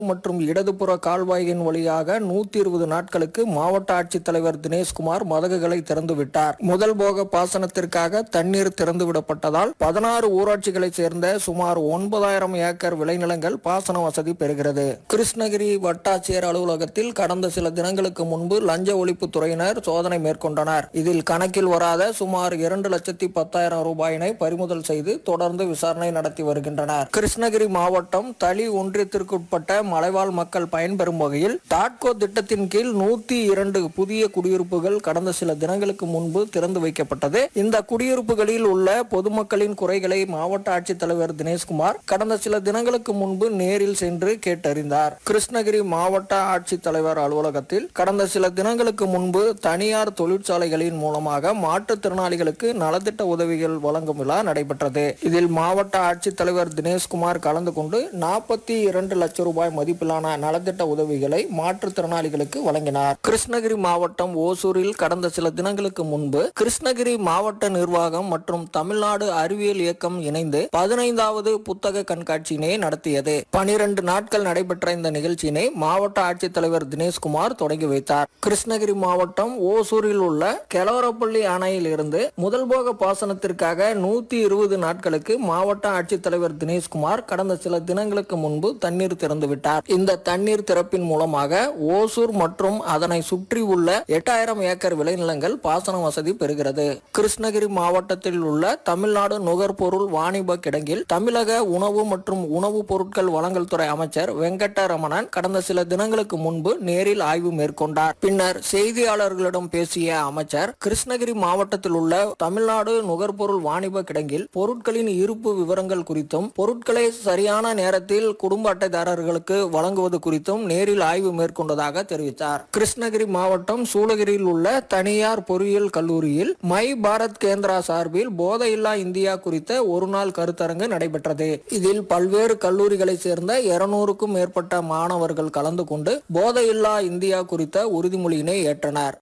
மற்றும் இடதுபுற கால்வாயின் வழியாக நூத்தி இருபது நாட்களுக்கு மாவட்ட ஆட்சித்தலைவர் தினேஷ்குமார் மதகுகளை திறந்து விட்டார் முதல் போக பாசனத்திற்காக தண்ணீர் திறந்து விடப்பட்டதால் பதினாறு ஊராட்சிகளைச் சேர்ந்த சுமார் ஒன்பதாயிரம் ஏக்கர் விளைநிலங்கள் பாசன வசதி பெறுகிறது கிருஷ்ணகிரி வட்டாட்சியர் அலுவலகத்தில் கடந்த சில தினங்களுக்கு முன்பு லஞ்ச ஒழிப்புத் துறையினர் சோதனை மேற்கொண்டனர் இதில் கணக்கில் வராத சுமார் இரண்டு லட்சத்தி பத்தாயிரம் ரூபாயினை பறிமுதல் செய்து தொடர்ந்து விசாரணை நடத்தி வருகின்றனர் கிருஷ்ணகிரி மாவட்டம் தளி ஒன்றியத்திற்குட்பட்ட மலைவாழ் மக்கள் பயன்பெறும் வகையில் டாட்கோ திட்டத்தின் கீழ் நூத்தி இரண்டு புதிய குடியிருப்புகள் கடந்த சில தினங்களுக்கு முன்பு திறந்து வைக்கப்பட்டது இந்த குடியிருப்புகளில் உள்ள பொதுமக்களின் குறைகளை மாவட்ட ஆட்சித்தலைவர் தினேஷ்குமார் கடந்த சில தினங்களுக்கு முன்பு நேரில் சென்று கேட்டறிந்தார் கிருஷ்ணகிரி மாவட்ட ஆட்சித்தலைவர் அலுவலகத்தில் கடந்த சில தினங்களுக்கு முன்பு தனியார் தொழிற்சாலைகளின் மூலமாக மாற்றுத்திறனாளிகளுக்கு நலத்திட்ட உதவிகள் வழங்கும் விழா நடைபெற்றது இதில் மாவட்ட ஆட்சித்தலைவர் தினேஷ்குமார் கலந்து கொண்டு நாற்பத்தி இரண்டு லட்சம் ரூபாய் மதிப்பிலான நலத்திட்ட உதவிகளை மாற்றுத்திறனாளிகளுக்கு வழங்கினார் கிருஷ்ணகிரி மாவட்டம் ஓசூரில் கடந்த சில தினங்களுக்கு முன்பு கிருஷ்ணகிரி மாவட்ட நிர்வாகம் மற்றும் தமிழ்நாடு அறிவியல் இயக்கம் இணைந்து பதினைந்தாவது புத்தக கண்காட்சியினை நடத்தியது பனிரெண்டு நாட்கள் நடைபெற்ற இந்த நிகழ்ச்சியினை மாவட்ட ஆட்சித்தலைவர் தினேஷ்குமார் தொடங்கி வைத்தார் கிருஷ்ணகிரி மாவட்டம் ஓசூரில் உள்ள கெலவரப்பள்ளி அணையில் இருந்து முதல் போக பாசனத்திற்காக நூத்தி இருபது நாட்களுக்கு மாவட்ட ஆட்சித்தலைவர் தினேஷ்குமார் கடந்த சில தினங்களுக்கு முன்பு தண்ணீர் திறந்து விட்டார் இந்த தண்ணீர் திறப்பின் மூலமாக ஓசூர் மற்றும் அதனை சுற்றி உள்ள எட்டாயிரம் ஏக்கர் விளைநிலங்கள் பாசன வசதி பெறுகிறது கிருஷ்ணகிரி மாவட்டத்தில் உள்ள தமிழ்நாடு நுகர்பொருள் வாணிப கிடங்கில் தமிழக உணவு மற்றும் உணவுப் பொருட்கள் வழங்கல் துறை அமைச்சர் வெங்கட்டரமணன் கடந்த சில தினங்களுக்கு முன்பு நேரில் ஆய்வு மேற்கொண்டார் பின்னர் செய்தியாளர்களிடம் பேசிய அமைச்சர் கிருஷ்ணகிரி மாவட்டத்தில் உள்ள தமிழ்நாடு நுகர்பொருள் வாணிப கிடங்கில் பொருட்களின் இருப்பு விவரங்கள் குறித்தும் பொருட்களை சரியான நேரத்தில் குடும்ப அட்டைதாரர்களுக்கு வழங்குவது குறித்தும் நேரில் ஆய்வு மேற்கொண்டதாக தெரிவித்தார் கிருஷ்ணகிரி மாவட்டம் சூளகிரியில் உள்ள தனியார் பொறியியல் கல்லூரியில் மை பாரத் கேந்திரா சார்பில் போதையில்லா இந்தியா குறித்த ஒரு நாள் கருத்தரங்கு நடைபெற்றது இதில் பல்வேறு கல்லூரிகளைச் சேர்ந்த இருநூறுக்கும் மேற்பட்ட மாணவர்கள் கலந்து கொண்டு போதையில்லா இந்தியா குறித்த உறுதிமொழியினை ஏற்றனர்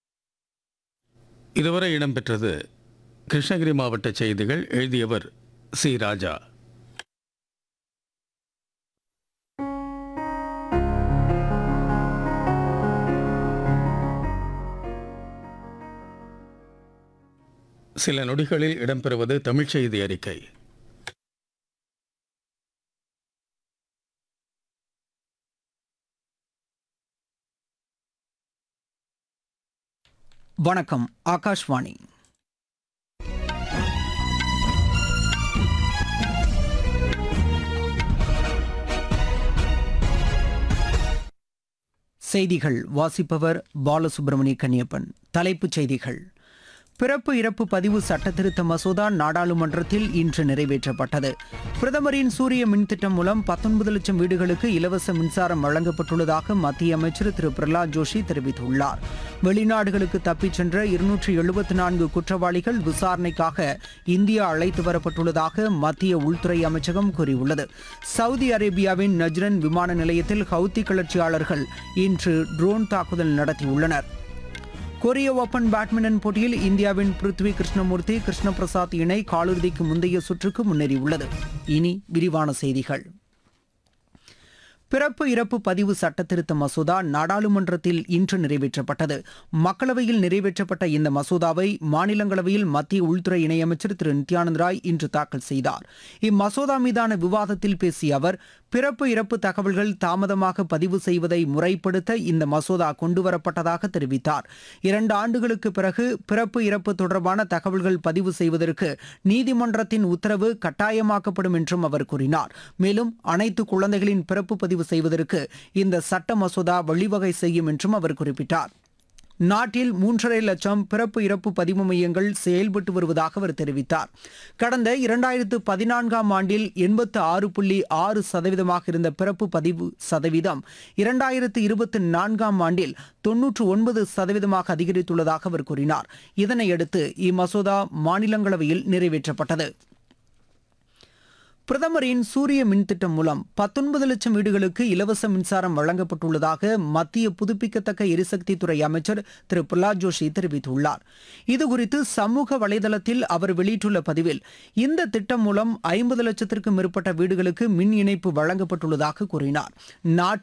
இதுவரை இடம்பெற்றது கிருஷ்ணகிரி மாவட்ட செய்திகள் எழுதியவர் சி ராஜா சில நொடிகளில் இடம்பெறுவது தமிழ்ச் செய்தி அறிக்கை வணக்கம் ஆகாஷ்வாணி செய்திகள் வாசிப்பவர் பாலசுப்ரமணிய கன்னியப்பன் தலைப்புச் செய்திகள் பிறப்பு இறப்பு பதிவு சட்டத்திருத்த மசோதா நாடாளுமன்றத்தில் இன்று நிறைவேற்றப்பட்டது பிரதமரின் சூரிய மின் திட்டம் மூலம் 19 லட்சம் வீடுகளுக்கு இலவச மின்சாரம் வழங்கப்பட்டுள்ளதாக மத்திய அமைச்சர் திரு பிரகலாத் ஜோஷி தெரிவித்துள்ளார் வெளிநாடுகளுக்கு தப்பிச் சென்ற இருநூற்றி எழுபத்தி நான்கு குற்றவாளிகள் விசாரணைக்காக இந்தியா அழைத்து வரப்பட்டுள்ளதாக மத்திய உள்துறை அமைச்சகம் கூறியுள்ளது சவுதி அரேபியாவின் நஜ்ரன் விமான நிலையத்தில் ஹவுத்தி கிளர்ச்சியாளர்கள் இன்று ட்ரோன் தாக்குதல் நடத்தியுள்ளனர் கொரிய ஓபன் பேட்மிண்டன் போட்டியில் இந்தியாவின் பிருத்வி கிருஷ்ணமூர்த்தி கிருஷ்ண பிரசாத் இணை காலிறுதிக்கு முந்தைய சுற்றுக்கு முன்னேறியுள்ளது இனி விரிவான செய்திகள் பிறப்பு இறப்பு பதிவு சட்டத்திருத்த மசோதா நாடாளுமன்றத்தில் இன்று நிறைவேற்றப்பட்டது மக்களவையில் நிறைவேற்றப்பட்ட இந்த மசோதாவை மாநிலங்களவையில் மத்திய உள்துறை இணையமைச்சர் திரு நித்யானந்த் ராய் இன்று தாக்கல் செய்தார் இம்மசோதா மீதான விவாதத்தில் பேசிய அவர் பிறப்பு இறப்பு தகவல்கள் தாமதமாக பதிவு செய்வதை முறைப்படுத்த இந்த மசோதா கொண்டுவரப்பட்டதாக தெரிவித்தார் இரண்டு ஆண்டுகளுக்கு பிறகு பிறப்பு இறப்பு தொடர்பான தகவல்கள் பதிவு செய்வதற்கு நீதிமன்றத்தின் உத்தரவு கட்டாயமாக்கப்படும் என்றும் அவர் கூறினார் மேலும் அனைத்து குழந்தைகளின் பிறப்பு பதிவு செய்வதற்கு இந்த சட்ட மசோதா வழிவகை செய்யும் என்றும் அவர் குறிப்பிட்டார் நாட்டில் மூன்றரை லட்சம் பிறப்பு இறப்பு பதிவு மையங்கள் செயல்பட்டு வருவதாக அவர் தெரிவித்தார் கடந்த இரண்டாயிரத்து பதினான்காம் ஆண்டில் எண்பத்து ஆறு புள்ளி ஆறு சதவீதமாக இருந்த பிறப்பு பதிவு சதவீதம் இரண்டாயிரத்து இருபத்தி நான்காம் ஆண்டில் தொன்னூற்று ஒன்பது சதவீதமாக அதிகரித்துள்ளதாக அவர் கூறினார் இதனையடுத்து இம்மசோதா மாநிலங்களவையில் நிறைவேற்றப்பட்டது பிரதமரின் சூரிய மின் திட்டம் மூலம் பத்தொன்பது லட்சம் வீடுகளுக்கு இலவச மின்சாரம் வழங்கப்பட்டுள்ளதாக மத்திய புதுப்பிக்கத்தக்க எரிசக்தி துறை அமைச்சர் திரு பிரலாத் ஜோஷி தெரிவித்துள்ளார் இதுகுறித்து சமூக வலைதளத்தில் அவர் வெளியிட்டுள்ள பதிவில் இந்த திட்டம் மூலம் ஐம்பது லட்சத்திற்கும் மேற்பட்ட வீடுகளுக்கு மின் இணைப்பு வழங்கப்பட்டுள்ளதாக கூறினார் நாட்டில்